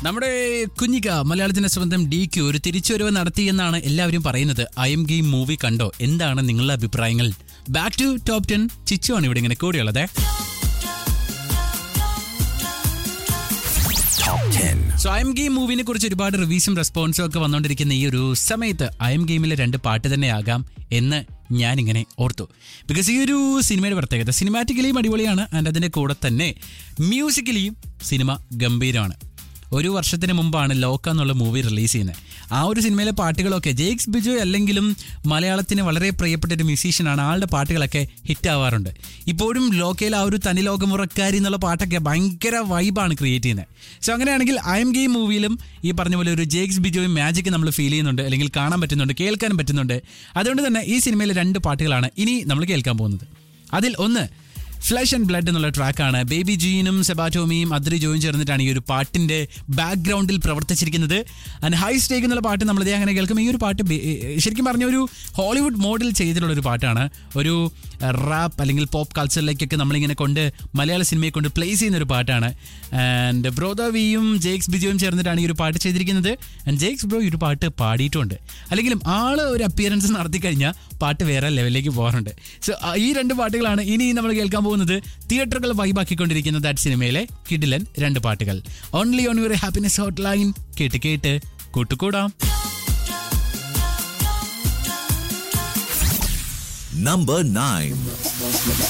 നമ്മുടെ കുഞ്ഞിക്ക മലയാളത്തിന്റെ സ്വന്തം ഡി ക്യു ഒരു തിരിച്ചുവരവ് നടത്തിയെന്നാണ് എല്ലാവരും പറയുന്നത് ഐ എം ഗെയിം മൂവി കണ്ടോ എന്താണ് നിങ്ങളുടെ അഭിപ്രായങ്ങൾ back to top ten Chichu ആണ് ഇവിടെ ഇങ്ങനെ കൂടിയുള്ളത് സോ ഐ എം ഗെയിം മൂവിനെ കുറിച്ച് ഒരുപാട് റിവ്യൂസും റെസ്പോൺസും ഒക്കെ വന്നുകൊണ്ടിരിക്കുന്ന ഈ ഒരു സമയത്ത് ഐ എം ഗെയിമിലെ രണ്ട് പാട്ട് തന്നെയാകാം എന്ന് ഞാനിങ്ങനെ ഓർത്തു ബിക്കോസ് ഈ ഒരു സിനിമയുടെ പ്രത്യേകത സിനിമാറ്റിക്കലിയും അടിപൊളിയാണ് ആൻഡ് അതിൻ്റെ കൂടെ തന്നെ മ്യൂസിക്കലിയും സിനിമ ഗംഭീരമാണ് ഒരു വർഷത്തിന് മുമ്പാണ് ലോക്ക എന്നുള്ള മൂവി റിലീസ് ചെയ്യുന്നത് ആ ഒരു സിനിമയിലെ പാട്ടുകളൊക്കെ ജെയ്ക്സ് ബിജു അല്ലെങ്കിലും മലയാളത്തിന് വളരെ പ്രിയപ്പെട്ട ഒരു മ്യൂസീഷ്യനാണ് ആളുടെ പാട്ടുകളൊക്കെ ഹിറ്റ് ആവാറുണ്ട് ഇപ്പോഴും ലോക്കയിൽ ആ ഒരു തനി ലോകമുറക്കാരി എന്നുള്ള പാട്ടൊക്കെ ഭയങ്കര വൈബാണ് ക്രിയേറ്റ് ചെയ്യുന്നത് സോ അങ്ങനെയാണെങ്കിൽ ഐ എം ഗെയിം മൂവിയിലും ഈ പറഞ്ഞ പോലെ ഒരു ജെയ്ക്സ് ബിജോയും മാജിക് നമ്മൾ ഫീൽ ചെയ്യുന്നുണ്ട് അല്ലെങ്കിൽ കാണാൻ പറ്റുന്നുണ്ട് കേൾക്കാനും പറ്റുന്നുണ്ട് അതുകൊണ്ട് തന്നെ ഈ സിനിമയിലെ രണ്ട് പാട്ടുകളാണ് ഇനി നമ്മൾ കേൾക്കാൻ പോകുന്നത് അതിൽ ഒന്ന് ഫ്ലഷ് ആൻഡ് ബ്ലഡ് എന്നുള്ള ട്രാക്കാണ് ബേബി ജീനും സെബാറ്റോമിയും അദ്രി ജോയും ചേർന്നിട്ടാണ് ഈ ഒരു പാട്ടിന്റെ ബാക്ക്ഗ്രൗണ്ടിൽ പ്രവർത്തിച്ചിരിക്കുന്നത് ആൻഡ് ഹൈ സ്റ്റേക്ക് എന്നുള്ള പാട്ട് നമ്മൾ ഇതേ അങ്ങനെ കേൾക്കും ഈ ഒരു പാട്ട് ബേ- ശരിക്കും പറഞ്ഞ ഒരു ഹോളിവുഡ് മോഡൽ ചെയ്തിട്ടുള്ള ഒരു പാട്ടാണ് ഒരു റാപ്പ് അല്ലെങ്കിൽ പോപ്പ് കൾച്ചറിലേക്കൊക്കെ നമ്മളിങ്ങനെ കൊണ്ട് മലയാള സിനിമയെ കൊണ്ട് പ്ലേസ് ചെയ്യുന്ന ഒരു പാട്ടാണ് ആൻഡ് ബ്രോദവിയും ജേക്സ് ബിജുവും ചേർന്നിട്ടാണ് ഈ ഒരു പാട്ട് ചെയ്തിരിക്കുന്നത് ആൻഡ് ജേക്സ് ബ്രോ ഈ ഒരു പാട്ട് പാടിയിട്ടുണ്ട് അല്ലെങ്കിലും ആള് ഒരു അപ്പിയറൻസ് നടത്തി കഴിഞ്ഞാൽ പാട്ട് വേറെ ലെവലിലേക്ക് പോകാറുണ്ട് സോ ഈ രണ്ട് പാട്ടുകളാണ് ഇനി നമ്മൾ കേൾക്കാൻ പോകുന്നത് തിയേറ്ററുകൾ വൈബാക്കിക്കൊണ്ടിരിക്കുന്ന ദാറ്റ് സിനിമയിലെ കിഡിലൻ രണ്ട് പാട്ടുകൾ only on your happiness hot line കേട്ട് കേട്ട് കൂട്ടുകൂടാം Number 9.